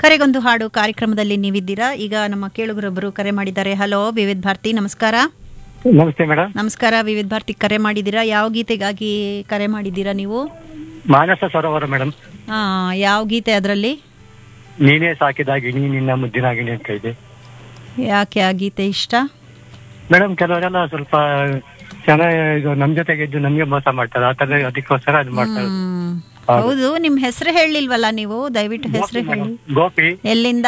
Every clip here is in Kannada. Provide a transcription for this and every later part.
ಕರೆಗೊಂದು ಹಾಡು ಕಾರ್ಯಕ್ರಮದಲ್ಲಿ ನೀವಿದ್ದೀರಾ ಈಗ ನಮ್ಮ ಕೇಳುಗರೊಬ್ಬರು ಕರೆ ಮಾಡಿದ್ದಾರೆ ಹಲೋ ವಿವಿಧ ಭಾರತಿ ನಮಸ್ಕಾರ ನಮಸ್ತೆ ಮೇಡಮ್ ನಮಸ್ಕಾರ ವಿವಿಧ ಭಾರತಿ ಕರೆ ಮಾಡಿದ್ದೀರಾ ಯಾವ ಗೀತೆಗಾಗಿ ಕರೆ ಮಾಡಿದ್ದೀರಾ ನೀವು ಮಾನಸ ಸರೋವರ ಮೇಡಮ್ ಆ, ಯಾವ ಗೀತೆ ಅದರಲ್ಲಿ ನೀನೇ ಸಾಕಿದಾಗಿ ನೀ ನಿನ್ನ ಮುದ್ದಿನಾಗಿನಿ ಅಂತ ಇದೆ ಯಾಕೆ ಆ ಗೀತೆ ಇಷ್ಟ ಮೇಡಮ್ ಕೆಲವರೆಲ್ಲ ಸ್ವಲ್ಪ ಚೆನ್ನಾಗಿ ಇದು ನಮ್ ಜೊತೆಗೆ ಇದ್ದು ನಮ್ಗೆ ಮೋಸ ಮಾಡ್ತಾರೆ ಆ ತರ ಅದಕ್ಕೋಸ್ಕರ ಅದು ಮಾಡ್ತಾರೆ ಹ್ಮ್. ಹೌದು. ಹೌದು ನಿಮ್ ಹೆಸರು ಹೇಳಿಲ್ವಲ್ಲ ನೀವು ದಯವಿಟ್ಟು ಹೆಸರು ಹೇಳಿ ಗೋಪಿ ಎಲ್ಲಿಂದ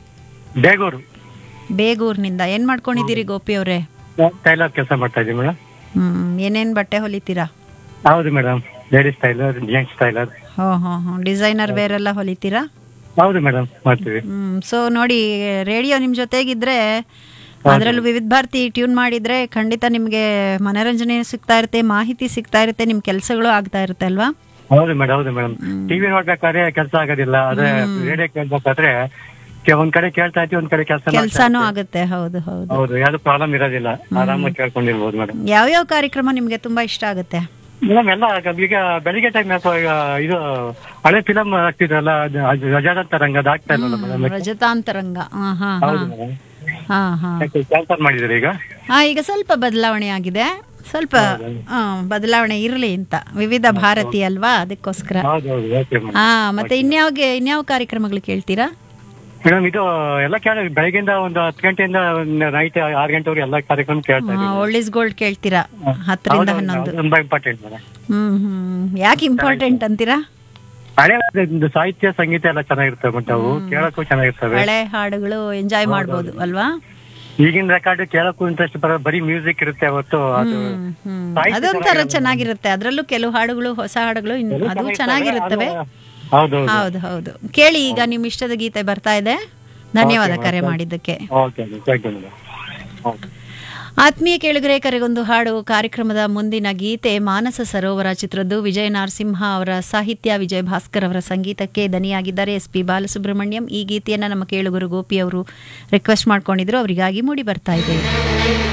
ಬೇಗೂರು ಬೇಗೂರ್ನಿಂದ ಏನ್ ಮಾಡ್ಕೊಂಡಿದ್ದೀರಿ ಗೋಪಿ ಅವರೇ ಟೈಲರ್ ಕೆಲಸ ಮಾಡ್ತಾ ಇದ್ದೀವಿ ಮೇಡಮ್ ಹ್ಮ್ ಏನೇನ್ ಬಟ್ಟೆ ಹೊಲಿತೀರಾ ಹೌದು madam ladies tailor gents tailor ಹೋ ಹೋ ಹೋ ಡಿಸೈನರ್ ವೇರ್ ಎಲ್ಲ ಹೊಲಿತೀರಾ ಹೌದು ಮೇಡಮ್ ಮಾಡ್ತೀವಿ ಹ್ಮ್ ಸೊ ನೋಡಿ ರೇಡಿಯೋ ನಿಮ್ ಜೊತೆಗಿದ್ರೆ ಅದರಲ್ಲೂ ವಿವಿಧ ಭಾರತಿ ಟ್ಯೂನ್ ಮಾಡಿದ್ರೆ ಖಂಡಿತ ನಿಮ್ಗೆ ಮನೋರಂಜನೆ ಸಿಗ್ತಾ ಇರುತ್ತೆ ಮಾಹಿತಿ ಸಿಗ್ತಾ ಇರುತ್ತೆ ನಿಮ್ ಕೆಲಸಗಳು ಆಗ್ತಾ ಇರುತ್ತೆ ಅಲ್ವಾ ಹೌದು ಮೇಡಮ್ ಹೌದು ಮೇಡಮ್ ಟಿವಿ ನೋಡ್ಬೇಕಾದ್ರೆ ಕೆಲಸ ಆಗೋದಿಲ್ಲ ಅದೇ ರೇಡಿಯೋ ಕೇಳ್ಬೇಕಾದ್ರೆ ಕೆ- ಒಂದ್ ಕಡೆ ಕೇಳ್ತಾ ಇರ್ತೀವಿ ಒಂದ್ ಕಡೆ ಕೆಲಸ ಕೆಲ್ಸಾನು ಆಗುತ್ತೆ ಹೌದು ಹೌದು ಹೌದು ಯಾವ್ದು ಪ್ರಾಬ್ಲಮ್ ಇರೋದಿಲ್ಲ ಆರಾಮಾಗಿ ಕೇಳ್ಕೊಂಡಿರ್ಬೋದು ಮೇಡಮ್ ಯಾವ್ಯಾವ ಕಾರ್ಯಕ್ರಮ ನಿಮ್ಗೆ ತುಂಬಾ ಇಷ್ಟ ಆಗುತ್ತೆ ಮೇಡಮ್ ಎಲ್ಲ ಈಗ ಬೆಳಿಗ್ಗೆ ಟೈಮ್ ಯಾಕೋ ಈಗ ಇದು ಹಳೆ ಫಿಲಮ್ ಆಗ್ತಿದ್ರಲ್ಲ ಅದು ಅದು ರಜಾದಂತ ರಂಗ ಅದು ಆಗ್ತಾ ಇಲ್ಲ ಮೇಡಮ್ ರಜತಾಂತರಂಗ ಹಾ ಹಾ ಹಾ ಹೌದು ಮೇಡಮ್ ಹಾ ಹಾ ಕ್ಯಾನ್ಸಲ್ ಮಾಡಿದ್ರೆ ಈಗ ಹಾ ಈಗ ಸ್ವಲ್ಪ ಬದಲಾವಣೆ ಆಗಿದೆ ಸ್ವಲ್ಪ ಆ, ಬದಲಾವಣೆ ಇರಲಿ ಅಂತ ವಿವಿಧ ಭಾರತಿ ಅಲ್ವಾ ಅದಕ್ಕೋಸ್ಕರ ಹೌದು ಹೌದು ಓಕೆ ಮೇಡಮ್ ಹಾ ಮತ್ತೆ ಇನ್ಯಾವ್ಗೆ ಇನ್ಯಾವ ಕಾರ್ಯಕ್ರಮಗಳು ಕೇಳ್ತೀರಾ ಮೇಡಮ್ ಇದು ಎಲ್ಲ ಕೇಳ ಬೆಳಗ್ಗೆಯಿಂದ ಒಂದು ಹತ್ತು ಗಂಟೆಯಿಂದ ನೈಟ್ ಆರು ಗಂಟೆವರೆಗೆ ಎಲ್ಲ ಕಾರ್ಯಕ್ರಮ ಕೇಳ್ತಾ ಇದ್ದೀವಿ ಒಳ್ಳಿಸ್ ಗೋಲ್ಡ್ ಕೇಳ್ತೀರಾ ಹತ್ತರಿಂದ ಹನ್ನೊಂದು ಹೌದು, ತುಂಬಾ ಇಂಪಾರ್ಟೆಂಟ್ ಮೇಡಮ್ ಹ್ಮ್ ಹ್ಮ್ ಯಾಕೆ ಇಂಪಾರ್ಟೆಂಟ್ ಅಂತೀರಾ ಹಳೆ ಒಂದು ಸಾಹಿತ್ಯ ಸಂಗೀತ ಎಲ್ಲ ಚೆನ್ನಾಗಿರ್ತವೆ ಮತ್ತೆ ಅವು ಕೇಳಕ್ಕೂ ಚೆನ್ನಾಗಿರ್ತವೆ ಹಳೆ ಹಾಡುಗಳು ಎಂಜಾಯ್ ಮಾಡ್ಬೋದು ಅಲ್ವಾ ಈಗಿನ ರೆಕಾರ್ಡ್ ಕೇಳಕ್ಕೂ ಇಂಟ್ರೆಸ್ಟ್ ಬರೋ ಬರೀ ಮ್ಯೂಸಿಕ್ ಇರುತ್ತೆ ಅವತ್ತು ಅದು ಹ್ಮ್, ಹ್ಮ್. ಸಾಹಿತ್ಯ ಅದೊಂಥರ ಚೆನ್ನಾಗಿರುತ್ತೆ ಅದರಲ್ಲೂ ಕೆಲವು ಹಾಡುಗಳು ಹೊಸ ಹಾಡುಗಳು ಇನ್- ಅದು ಚೆನ್ನಾಗಿರುತ್ತವೆ ಹೌದು ಹೌದು ಹೌದು ಕೇಳಿ ಈಗ ನಿಮ್ ಇಷ್ಟದ ಗೀತೆ ಬರ್ತಾ ಇದೆ ಧನ್ಯವಾದ ಕರೆ ಮಾಡಿದ್ದಕ್ಕೆ okay thank you madam okay ಆತ್ಮೀಯ ಕೇಳುಗರೆ ಕರೆಗೊಂದು ಹಾಡು ಕಾರ್ಯಕ್ರಮದ ಮುಂದಿನ ಗೀತೆ ಮಾನಸ ಸರೋವರ ಚಿತ್ರದ್ದು ವಿಜಯ ನರಸಿಂಹ ಅವರ ಸಾಹಿತ್ಯ ವಿಜಯ ಭಾಸ್ಕರ್ ಅವರ ಸಂಗೀತಕ್ಕೆ ದನಿಯಾಗಿದ್ದಾರೆ ಎಸ್ ಪಿ ಬಾಲಸುಬ್ರಹ್ಮಣ್ಯಂ ಈ ಗೀತೆಯನ್ನ ನಮ್ಮ ಕೇಳುಗರು ಗೋಪಿ ಅವರು ರಿಕ್ವೆಸ್ಟ್ ಮಾಡ್ಕೊಂಡಿದ್ರು ಅವರಿಗಾಗಿ ಮೂಡಿ ಬರ್ತಾ ಇದೆ